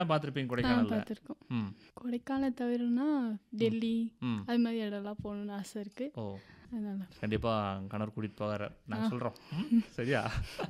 பார்த்துருப்பீங்க ஆ கொடைக்கானல்ல பார்த்துருக்கோம் ம் கொடைக்கானல் தவிரனா டெல்லி ம் அது மாதிரி இடம்லாம் போகணுன்னு ஆசை இருக்குது ஓ அதனால கண்டிப்பாக கணவர் கூட்டிகிட்டு போகிறார் நாங்கள் சொல்கிறோம் சரியா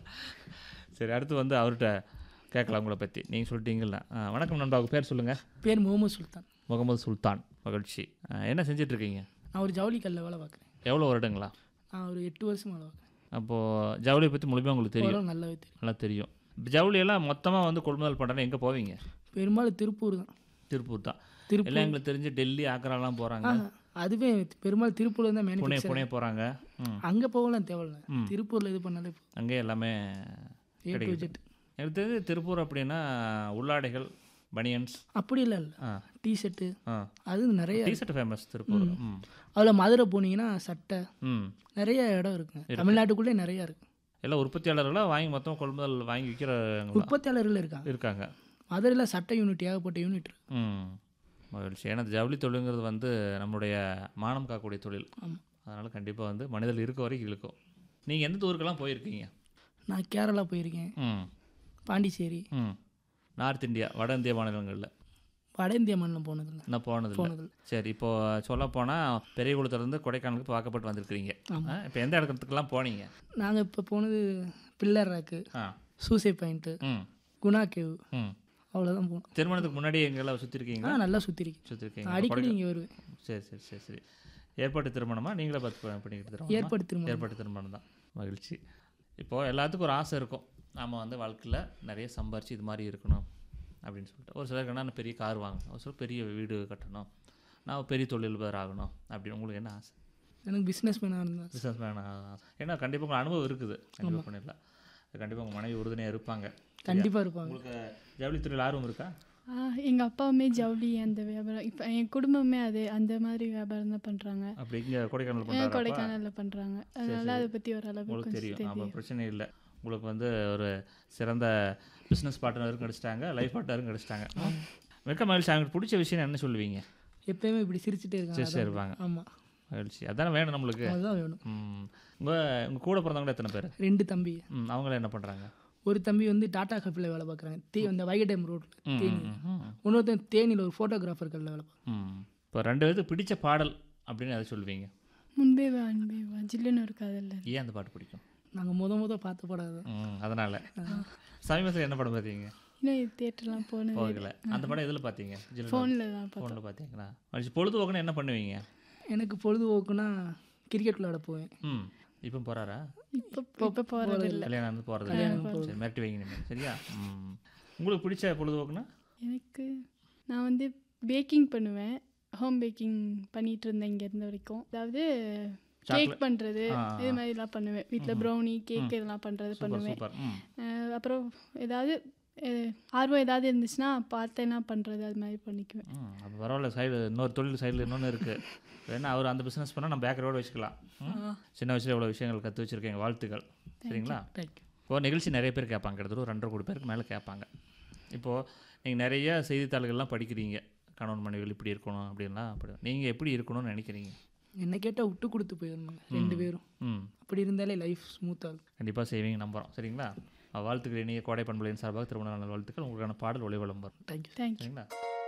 சரி அடுத்து வந்து அவர்கிட்ட கேட்கலாம் உங்களை பற்றி நீங்கள் சொல்லிட்டீங்கல்ல ஆ, வணக்கம் நண்பா உங்கள் பேர் சொல்லுங்கள் பேர் முகமது சுல்தான் முகமது சுல்தான் மகிழ்ச்சி ஆ, என்ன செஞ்சுட்டு இருக்கீங்க நான் ஒரு ஜவுளி கல்லில் வேலை பார்க்குறேன் எவ்வளோ வருடங்களா நான் ஒரு எட்டு வருஷம் வேலை பார்க்குறேன் அப்போது ஜவுளியை பற்றி முழுமையாக உங்களுக்கு தெரியும் ஓரளவு நல்லாவே தெரியும் நல்லா தெரியும் ஜவுளியெல்லாம் மொத்தமாக வந்து கொள்முதல் பண்ணுறேன்னா எங்கே போவீங்க பெரும்பாலும் திருப்பூர் தான் திருப்பூர் தான் திருப்பூர் எல்லாம் எங்களுக்கு தெரிஞ்சு டெல்லி ஆக்ராலாம் போகிறாங்க ஆ அதுவே பெரும்பாலும் திருப்பூர்ல தான் புனே மேனுஃபேக்சர் புனே போகிறாங்க ம் அங்கே போகலாம் தேவையில்ல ம். திருப்பூரில் இது பண்ணாலே அங்கேயே எல்லாமே ஏ டு கிடைக்குது. ஜெட் எனக்கு தெரிஞ்சு திருப்பூர் அப்படின்னா உள்ளாடைகள் பனியன்ஸ் அப்படி இல்லை இல்லை ஆ டிஷர்ட்டு ஆ அது நிறைய டிஷர்ட் ஃபேமஸ் திருப்பூர் ம் அதில் மதுரை போனீங்கன்னா சட்டை ம் நிறைய இடம் இருக்குங்க தமிழ்நாட்டுக்குள்ளே நிறைய இருக்கு எல்லாம் உற்பத்தியாளர்களாக வாங்கி மொத்தம் கொள்முதல் வாங்கி விற்கிறவங்க உற்பத்தியாளர்கள் இருக்காங்க இருக்காங்க மதுரையில் சட்டை யூனிட் ஏகப்பட்ட யூனிட் இருக்கு ம் மகிழ்ச்சி ஏன்னா இந்த ஜவுளி தொழிலுங்கிறது வந்து நம்மளுடைய மானம் காக்கக்கூடிய தொழில் ஆமா. அதனால் கண்டிப்பாக வந்து மனிதர்கள் இருக்க வரைக்கும் இழுக்கும் நீங்கள் எந்த ஊருக்கெல்லாம் போயிருக்கீங்க நான் கேரளா போயிருக்கேன் ம் பாண்டிச்சேரி ம் நார்த் இந்தியா வட இந்திய மாநிலங்களில் வட இந்திய மாநிலம் போனதில்லை இன்னும் போனதில்லை போனதில்லை சரி இப்போ சொல்ல போனால் பெரிய குளத்துலேருந்து கொடைக்கானலுக்கு வாக்கப்பட்டு வந்திருக்கிறீங்க ஆமா. இப்போ எந்த இடத்துக்குலாம் போனீங்க நாங்கள் இப்போ போனது பில்லர் ராக்கு ஆ சூசை பாயிண்ட்டு ம் குணா கேவ் ம் அவ்வளோதான் போனோம் திருமணத்துக்கு முன்னாடி எங்கெல்லாம் ஆ சுற்றிருக்கீங்களா நல்லா சுற்றிருக்கேன் சுற்றிருக்கீங்க அடிக்கடி இங்கே வருவேன் சரி சரி சரி சரி ஏற்பாட்டு திருமணமா நீங்களே பார்த்து ப- பண்ணிக்கிட்டு திருமணமா? ஏற்பாடு திருமணம் ஏற்பாட்டு திருமணம் தான் மகிழ்ச்சி இப்போது எல்லாத்துக்கும் ஒரு ஆசை இருக்கும் நாம் வந்து வாழ்க்கையில் நிறைய சம்பாரிச்சு இது மாதிரி இருக்கணும் அப்படின்னு சொல்லிட்டு ஒரு சிலருக்கு என்ன பெரிய கார் வாங்கணும் ஒரு சிலர் பெரிய வீடு கட்டணும் நான் பெரிய தொழில்பர் ஆகணும் அப்படின்னு உங்களுக்கு என்ன ஆசை எனக்கு பிஸ்னஸ் மேனாக இருந்தேன் பிஸ்னஸ் மேன் ஏன்னா கண்டிப்பாக உங்களுக்கு அனுபவம் இருக்குது கண்டிப்பாக பண்ணிடலாம் கண்டிப்பாக உங்கள் மனைவி உறுதுணையாக இருப்பாங்க கண்டிப்பாக இருப்பாங்க உங்களுக்கு ஜவுளித்துறையில் ஆர்வம் இருக்கா எங்கள் அப்பாவுமே ஜவுளி அந்த வியாபாரம் இப்போ என் குடும்பமே அது அந்த மாதிரி வியாபாரம் தான் பண்ணுறாங்க அப்படி இங்கே கொடைக்கானல் பண்ணுறாங்க கொடைக்கானலில் பண்ணுறாங்க அதனால அதை பற்றி ஓரளவு உங்களுக்கு கொஞ்சம் தெரியும் தெரியும் அப்போ பிரச்சனை இல்லை உங்களுக்கு வந்து ஒரு சிறந்த பிஸ்னஸ் பார்ட்னரும் கிடச்சிட்டாங்க லைஃப் பார்ட்னரும் கிடச்சிட்டாங்க மிக்க மகிழ்ச்சி அவங்களுக்கு பிடிச்ச விஷயம் என்ன சொல்லுவீங்க எப்பயுமே இப்படி சிரிச்சுட்டே இருக்காங்க சிரிச்சிட்டே இருப்பாங்க. ஆமாம் மகிழ்ச்சி அதானே வேணும் நம்மளுக்கு அதுதான் வேணும் ம் உங்கள் உங்கள் கூட பிறந்தவங்க எத்தனை பேர் ரெண்டு தம்பி ம் அவங்கள என்ன பண்ணுறாங்க ஒரு தம்பி வந்து டாடா கஃபில் வேலை பார்க்குறாங்க தே அந்த வைகடைம் ரோட்டில் ம் தேனி ம், ம், இன்னொருத்தன் தேனியில் ஒரு ஃபோட்டோகிராஃபர் கல்ல வேலை பார்க்குறாங்க ம் இப்போ ரெண்டு பேருக்கு பிடிச்ச பாடல் அப்படின்னு அதை சொல்லுவீங்க முன்பே வா அன்பே வா ஜில்லுன்னு ஒரு காதல் ஏன் அந்த பாட்டு பிடிக்கும் நாங்கள் முத முத பார்த்த படம் தான் ம் அதனால் சமீபத்தில் என்ன படம் பார்த்தீங்க இன்னும் தேட்டர்லாம் போனது போகல அந்த படம் எதில் பார்த்தீங்க ஃபோனில் தான் பார்த்தோம் ஃபோனில் பார்த்தீங்களா மகிழ்ச்சி பொழுதுபோக்குன்னு என்ன பண்ணுவீங்க எனக்கு பொழுதுபோக்குனா கிரிக்கெட் விளையாட போவேன் ம் இப்போ போகிறாரா இப்போ இப்போ போகிறது இல்லை கல்யாணம் வந்து போகிறது சரி மிரட்டி வைங்க நீங்கள் சரியா ம் உங்களுக்கு பிடிச்ச பொழுதுபோக்குனா எனக்கு நான் வந்து பேக்கிங் பண்ணுவேன் ஹோம் பேக்கிங் பண்ணிட்டு இருந்தேன் இங்கே இருந்த வரைக்கும் அதாவது கேக் பண்ணுறது ஆ, இது மாதிரிலாம் பண்ணுவேன் வீட்டில் ப்ரௌனி கேக் இதெல்லாம் பண்ணுறது சூப்பர் பண்ணுவேன் சூப்பர் ம் அஹ் அப்புறம் ஏதாவது அஹ் ஆர்வம் ஏதாவது இருந்துச்சுன்னா பார்த்தேன்னா பண்ணுறது அது மாதிரி பண்ணிக்குவேன் ம் அப்போ பரவாயில்ல சைடு இன்னொரு தொழில் சைடில் இன்னொன்று இருக்குது வேணா அவர் அந்த பிஸ்னஸ் பண்ணால் நம்ம பேக்கரோட வச்சுக்கலாம் ம்? சின்ன வயசுல எவ்வளோ விஷயங்கள் கற்று வச்சுருக்கீங்க வாழ்த்துக்கள் சரிங்களா தேங்க்யூ இப்போ நிகழ்ச்சி நிறைய பேர் கேட்பாங்க கிட்டத்தட்ட ஒரு ரெண்டரை கோடி பேருக்கு மேலே கேட்பாங்க இப்போது நீங்கள் நிறைய செய்தித்தாள்கள்லாம் படிக்கிறீங்க கணவன் மனைவிகள் இப்படி இருக்கணும் அப்படின்லாம் அப்படி நீங்கள் எப்படி இருக்கணும்னு நினைக்கிறீங்க என்னை கேட்டால் விட்டு கொடுத்து போயிருந்தாங்க ரெண்டு பேரும் ம் அப்படி இருந்தாலே லைஃப் ஸ்மூத்தாக இருக்கும் கண்டிப்பாக செய்வீங்க நம்புகிறோம் சரிங்களா வாழ்த்துக்கள் இனிய கோடை பண்புகளின் சார்பாக திருமண நாள் வாழ்த்துக்கள் உங்களுக்கான பாடல் ஒளிவளம் வரும் தேங்க்யூ தேங்க்யூ சரிங்களா